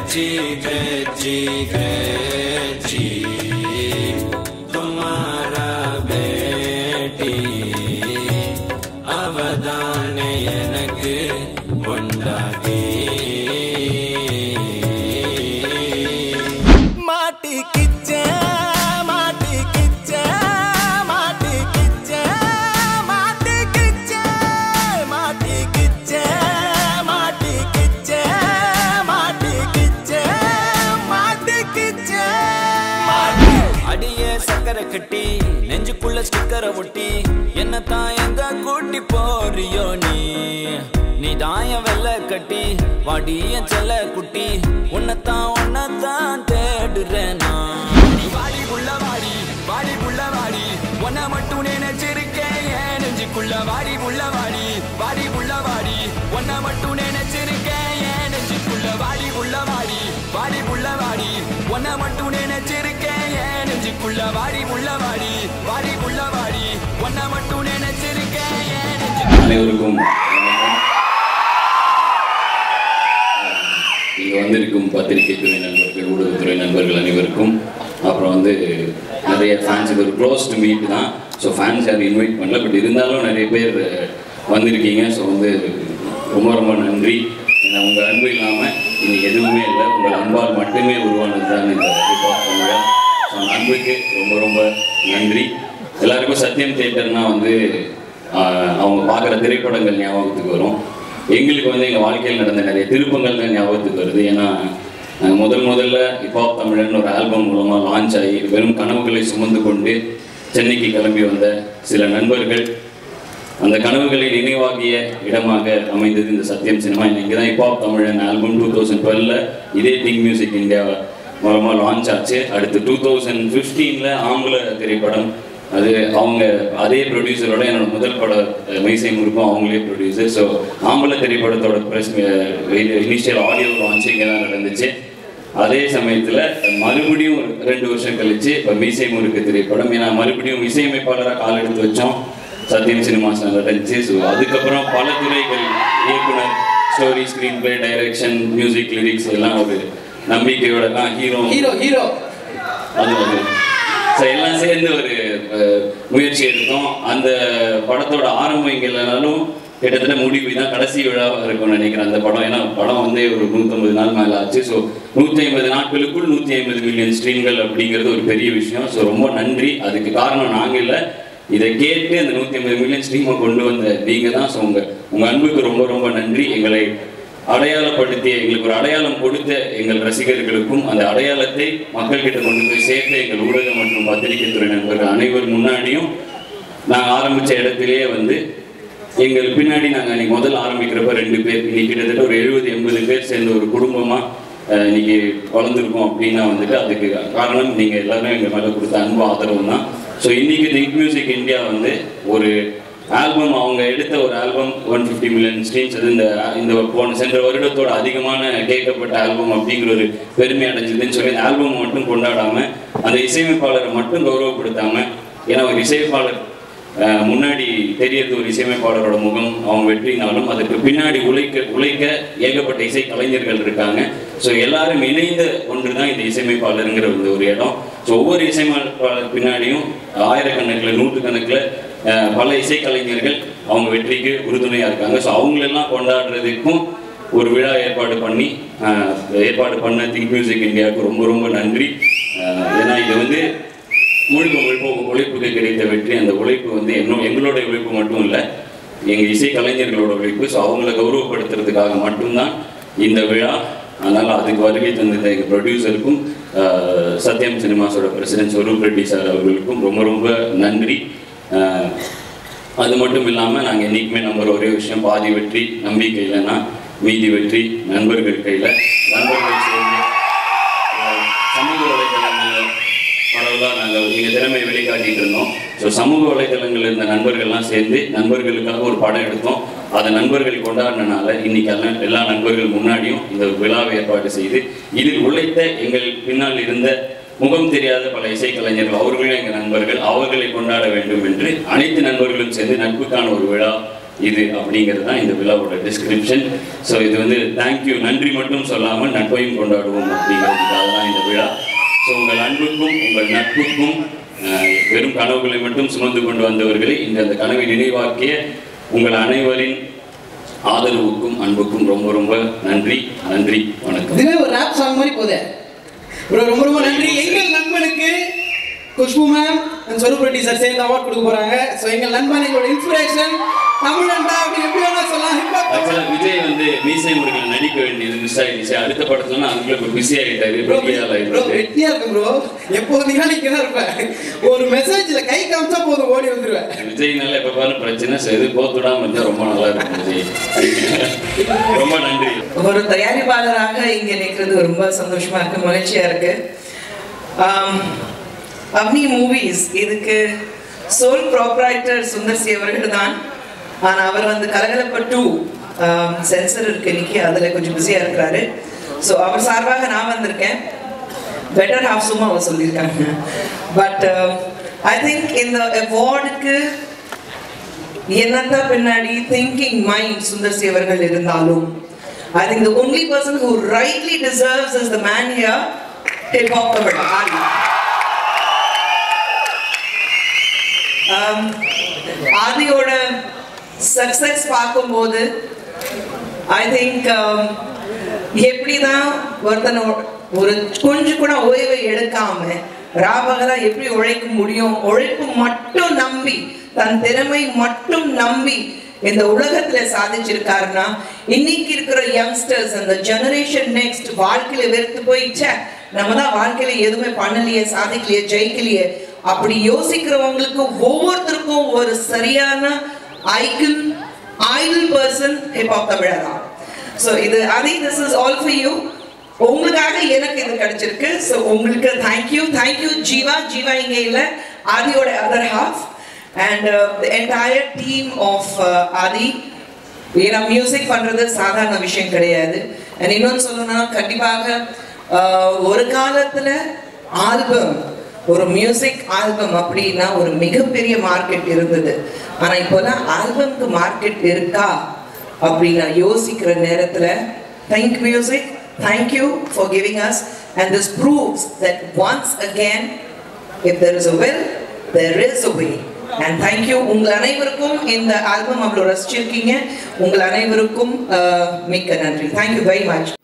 जी जी जी तुम्हारा बेटी அவதான எனக்கு கொண்டாடி மாட்டிக்கிச்ச மாட்டிக்கிச்ச மாட்டிக்கிச்ச மாட்டிக்கிச்ச மாட்டிக்கிச்ச மாட்டிக்கிச்ச மாட்டிக்கிச்ச மாட்டிக்கிச்ச அடியே சக்கரை கட்டி நெஞ்சுக்குள்ள ஸ்டிக்கரை ஒட்டி என்னத்தான் எங்க கூட்டி போறியோ நீ நீ தாயம் வெள்ள கட்டி வாடி என் செல்ல குட்டி உன்னைத்தான் உன்னைத்தான் தேடுறேன் நான் வாடி உள்ள வாடி வாடி உள்ள வாடி உன்னை மட்டும் நினைச்சிருக்கேன் என் நெஞ்சுக்குள்ள வாடி உள்ள வாடி வாடி உள்ள வாடி உன்னை மட்டும் நினைச்சிருக்கேன் என் நெஞ்சுக்குள்ள வாடி உள்ள வாடி வாடி உள்ள வாடி உன்னை மட்டும் நினைச்சிருக்கேன் என் நெஞ்சுக்குள்ள வாடி உள்ள வாடி வாடி உள்ள வாடி உன்னை மட்டும் நினைச்சிருக்கேன் என் நெஞ்சுக்குள்ள அனைவருக்கும் இங்கே வந்திருக்கும் பத்திரிகை துறை நண்பர்கள் ஊடகத்துறை நண்பர்கள் அனைவருக்கும் அப்புறம் வந்து நிறைய ஃபேன்ஸ் இது ஒரு க்ளோஸ் டு மீட் தான் ஸோ ஃபேன்ஸ் யாரும் இன்வைட் பண்ணல பட் இருந்தாலும் நிறைய பேர் வந்திருக்கீங்க ஸோ வந்து ரொம்ப ரொம்ப நன்றி ஏன்னா உங்கள் அன்பு இல்லாமல் இன்னைக்கு எதுவுமே இல்லை உங்கள் அன்பால் மட்டுமே உருவானது தான் இந்த ஹிப்ஹாப் தமிழா ஸோ அந்த அன்புக்கு ரொம்ப ரொம்ப நன்றி எல்லாருக்கும் சத்யம் தேட்டர்னா வந்து ஆஹ், அவங்க பார்க்குற திரைப்படங்கள் ஞாபகத்துக்கு வரும் எங்களுக்கு வந்து எங்கள் வாழ்க்கையில் நடந்த நிறைய திருப்பங்கள் தான் ஞாபகத்துக்கு வருது ஏன்னா நாங்க முதல் முதல்ல ஹிப்ஹாப் தமிழன் ஒரு ஆல்பம் மூலமாக லான்ச் ஆகி வெறும் கனவுகளை சுமந்து கொண்டு சென்னைக்கு கிளம்பி வந்த சில நண்பர்கள் அந்த கனவுகளை நினைவாகிய இடமாக அமைந்தது இந்த சத்யம் சினிமா இங்கே தான் ஹிப்ஹாப் தமிழன் ஆல்பம் டூ தௌசண்ட் டுவெல்ல இதே திங் மியூசிக் இந்தியா மூலமாக லான்ச் ஆச்சு அடுத்து டூ தௌசண்ட் ஃபிஃப்டீனில் ஆங்கில திரைப்படம் அது அவங்க அதே ப்ரொடியூசரோட என்னோட முதல் பட அஹ், மைசை முருக்கும் அவங்களே ப்ரொடியூசர் ஸோ ஆம்பளை திரைப்படத்தோட ப்ரெஸ் இனிஷியல் ஆடியோ லான்ச் இங்கே தான் நடந்துச்சு அதே சமயத்தில் மறுபடியும் ஒரு ரெண்டு வருஷம் கழிச்சு இப்போ மீசை முறுக்கு திரைப்படம் ஏன்னா மறுபடியும் இசையமைப்பாளராக கால் எடுத்து வச்சோம் சத்யம் சினிமாஸ் நடந்துச்சு ஸோ அதுக்கப்புறம் பல துறைகள் இயக்குனர் story screenplay direction music lyrics எல்லாம் ஒரு நம்பிக்கையோட தான் ஹீரோ ஹீரோ ஹீரோ அது வந்து ஸோ எல்லாம் சேர்ந்து ஒரு அஹ், முயற்சி எடுத்தோம் அந்த படத்தோட ஆரம்பம் இங்கே இல்லைனாலும் கிட்டத்தட்ட முடிவு தான் கடைசி விழாவாக இருக்கும்னு நினைக்கிறேன் அந்த படம் ஏன்னா படம் வந்து ஒரு நூற்றம்பது நாள் மேலே ஆச்சு ஸோ நூற்றி ஐம்பது நாட்களுக்குள் நூற்றி ஐம்பது மில்லியன் ஸ்ட்ரீம்கள் அப்படிங்கிறது ஒரு பெரிய விஷயம் ஸோ ரொம்ப நன்றி அதுக்கு காரணம் நாங்கள் இல்லை இதை கேட்டு அந்த நூற்றி ஐம்பது மில்லியன் ஸ்ட்ரீமை கொண்டு வந்த நீங்கள் தான் ஸோ உங்கள் உங்கள் அன்புக்கு ரொம்ப ரொம்ப நன்றி எங்களை அடையாளப்படுத்திய எங்களுக்கு ஒரு அடையாளம் கொடுத்த எங்கள் ரசிகர்களுக்கும் அந்த அடையாளத்தை மக்கள்கிட்ட கொண்டு போய் சேர்த்த எங்கள் ஊடகம் மற்றும் பத்திரிகை துறை நண்பர்கள் அனைவர் முன்னாடியும் நாங்கள் ஆரம்பித்த இடத்திலேயே வந்து எங்கள் பின்னாடி நாங்கள் அன்னைக்கு முதல்ல ஆரம்பிக்கிறப்ப ரெண்டு பேர் இன்னைக்கு கிட்டத்தட்ட ஒரு எழுபது எண்பது பேர் சேர்ந்த ஒரு குடும்பமாக இன்னைக்கு வளர்ந்துருக்கோம் அப்படின்னா வந்துட்டு அதுக்கு காரணம் நீங்கள் எல்லாரும் எங்கள் மேலே கொடுத்த அன்பு ஆதரவு தான் ஸோ இன்னைக்கு திங்க் மியூசிக் இந்தியா வந்து ஒரு ஆல்பம் அவங்க எடுத்த ஒரு album one fifty million streams அது இந்த இந்த போன சென்ற வருடத்தோட அதிகமான கேட்கப்பட்ட ஆல்பம் அப்படிங்கிற ஒரு பெருமை அடைஞ்சதுன்னு சொல்லி அந்த ஆல்பம் மட்டும் கொண்டாடாம அந்த இசையமைப்பாளரை மட்டும் கௌரவப்படுத்தாம ஏன்னா ஒரு இசையமைப்பாளர் அஹ், முன்னாடி தெரியறது ஒரு இசையமைப்பாளரோட முகம் அவங்க வெற்றினாலும் அதுக்கு பின்னாடி உழைக்க உழைக்க ஏகப்பட்ட இசை கலைஞர்கள் இருக்காங்க ஸோ எல்லாரும் இணைந்த ஒன்று தான் இந்த இசையமைப்பாளருங்கிற இந்த ஒரு இடம் ஸோ ஒவ்வொரு இசையமைப்பாளர் பின்னாடியும் ஆயிரக்கணக்கில் நூற்றுக்கணக்கில் அஹ், பல இசைக்கலைஞர்கள் அவங்க வெற்றிக்கு உறுதுணையாக இருக்காங்க ஸோ அவங்களெல்லாம் கொண்டாடுறதுக்கும் ஒரு விழா ஏற்பாடு பண்ணி அஹ், ஏற்பாடு பண்ண திங்க் மியூசிக் இந்தியாவுக்கு ரொம்ப ரொம்ப நன்றி அஹ், ஏன்னா இது வந்து முழுக்க முழுக்க உங்க உழைப்புக்கு கிடைத்த வெற்றி அந்த உழைப்பு வந்து இன்னும் எங்களோட உழைப்பு மட்டும் இல்லை எங்கள் இசை கலைஞர்களோட உழைப்பு ஸோ அவங்கள கௌரவப்படுத்துறதுக்காக மட்டும்தான் இந்த விழா அதனால் அதுக்கு வருகை தந்திருந்த எங்கள் ப்ரொடியூசருக்கும் ஆஹ், சத்யம் சினிமாஸோட பிரசிடென்ட் ஸ்வரூப் ரெட்டி சார் அவர்களுக்கும் ரொம்ப ரொம்ப நன்றி ஆஹ், அது மட்டும் இல்லாமல் நாங்கள் என்றைக்குமே நம்புற ஒரே விஷயம் பாதி வெற்றி நம்பிக்கை இல்லைன்னா மீதி வெற்றி நண்பர்கள் கையில் நண்பர்கள் சேர்ந்து ஆஹ், சமூக வலைதளங்களில் பரவலாக நாங்கள் எங்கள் திறமையை வெளிக்காட்டிட்டு இருந்தோம் ஸோ சமூக வலைதளங்களில் இருந்த நண்பர்கள்லாம் சேர்ந்து நண்பர்களுக்காக ஒரு படம் எடுத்தோம் அதை நண்பர்கள் கொண்டாடினால இன்னைக்கு எல்லாம் எல்லா நண்பர்கள் முன்னாடியும் இந்த ஒரு விழாவை ஏற்பாடு செய்து இதில் உழைத்த எங்கள் பின்னால் இருந்த முகம் தெரியாத பல இசைக்கலைஞர்கள் அவர்களும் எங்கள் நண்பர்கள் அவர்களை கொண்டாட வேண்டும் என்று அனைத்து நண்பர்களும் சேர்ந்து நட்புக்கான ஒரு விழா இது அப்படிங்கிறது தான் இந்த விழாவோட டிஸ்கிரிப்ஷன் ஸோ இது வந்து தேங்க்யூ நன்றி மட்டும் சொல்லாமல் நட்பையும் கொண்டாடுவோம் அப்படிங்கிறதுக்காக தான் இந்த விழா ஸோ உங்கள் அன்புக்கும் உங்கள் நட்புக்கும் அஹ், வெறும் கனவுகளை மட்டும் சுமந்து கொண்டு வந்தவர்களை இந்த அந்த கனவை நினைவாக்கிய உங்கள் அனைவரின் ஆதரவுக்கும் அன்புக்கும் ரொம்ப ரொம்ப நன்றி நன்றி வணக்கம் இதுவே ஒரு ரேப் சாங் மாதிரி போதே ப்ரோ ரொம்ப ரொம்ப நன்றி எங்கள் நண்பனுக்கு Khushbu ma'am and Swaroop Reddy sir சேர்ந்து அவார்ட் கொடுக்க போறாங்க ஸோ எங்கள் நண்பன் எங்களோட இன்ஸ்பிரேஷன் தமிழன்டா அப்படி எப்படி வேணா சொல்லலாம் ஹிப்ஹாப் ஆக்சுவலா விஜய் வந்து மீசை முருகன் நடிக்க வேண்டியது மிஸ் ஆயிடுச்சு அடுத்த படத்துல அங்கே பிஸி ஆகிட்டாரு ப்ரோ பெரிய ஆள் ப்ரோ ஆயிட்டாரு வெட்டியா இருக்கும் ப்ரோ எப்போ வந்தீங்கன்னா நீங்க தான் இருப்பேன் ஒரு மெசேஜ்ல கை காமிச்சா போதும் ஓடி வந்துருவேன் விஜய்னால எப்ப பாரு பிரச்சனை so இது போத்துடாம இருந்தா ரொம்ப நல்லா இருக்கும் விஜய் ரொம்ப நன்றி ஒரு தயாரிப்பாளராக இங்க நிற்கிறது ரொம்ப சந்தோஷமா இருக்கு மகிழ்ச்சியா இருக்கு ஆம், அவ்னி மூவிஸ் இதுக்கு சோல் ப்ராப்ரைட்டர் சுந்தர் சி அவர்கள் தான் ஆனா அவர் வந்து கலகலப்ப டூ சென்சர் இருக்கு இன்னைக்கு அதுல கொஞ்சம் பிஸியா இருக்கிறாரு ஸோ அவர் சார்பாக நான் வந்திருக்கேன் பெட்டர் ஹாஃப் சும்மா அவர் சொல்லியிருக்காங்க பட் ஐ திங்க் இந்த அவார்டுக்கு என்னதான் பின்னாடி திங்கிங் மைண்ட் சுந்தர் சி அவர்கள் இருந்தாலும் I think the only person who rightly deserves is the man here hip hop Tamil Aadhi Um, ஆதியோட சக்சஸ் பார்க்கும்போது ஐ திங்க் எப்படிதான் ஒருத்தனை ஒரு கொஞ்சம் கூட ஓய்வை எடுக்காம ராபகலா எப்படி உழைக்க முடியும் உழைப்பு மட்டும் நம்பி தன் திறமை மட்டும் நம்பி இந்த உலகத்துல சாதிச்சிருக்காருன்னா இன்னைக்கு இருக்கிற யங்ஸ்டர்ஸ் அந்த ஜெனரேஷன் நெக்ஸ்ட் வாழ்க்கையில வெறுத்து போய் ச்சே நம்ம தான் வாழ்க்கையில எதுவுமே பண்ணலையே சாதிக்கலையே ஜெயிக்கலையே அப்படி யோசிக்கிறவங்களுக்கு ஒவ்வொருத்தருக்கும் ஒரு சரியான ஐக்கன் ஐடல் பர்சன் ஹிப்ஹாப் தமிழா தான் ஸோ இது அதே this is all for you உங்களுக்காக எனக்கு இது கிடைச்சிருக்கு ஸோ உங்களுக்கு தேங்க்யூ தேங்க்யூ ஜீவா ஜீவா இங்க இல்லை ஆதியோட other half and the entire team of Aadhi ஏன்னா மியூசிக் பண்றது சாதாரண விஷயம் கிடையாது அண்ட் இன்னொன்று சொல்லணும்னா கண்டிப்பாக uh, ஒரு காலத்துல ஆல்பம் ஒரு மியூசிக் ஆல்பம் அப்படின்னா ஒரு மிகப்பெரிய மார்க்கெட் இருந்தது ஆனா இப்போலாம் ஆல்பம்க்கு மார்க்கெட் இருக்கா அப்படின்னு நான் யோசிக்கிற நேரத்துல thank music thank you for giving us and this proves that once again if there is a will there is a way and thank you உங்கள் அனைவருக்கும் இந்த ஆல்பம் அவ்வளோ ரசிச்சிருக்கீங்க உங்கள் அனைவருக்கும் uh, மிக்க நன்றி தேங்க்யூ வெரி மச்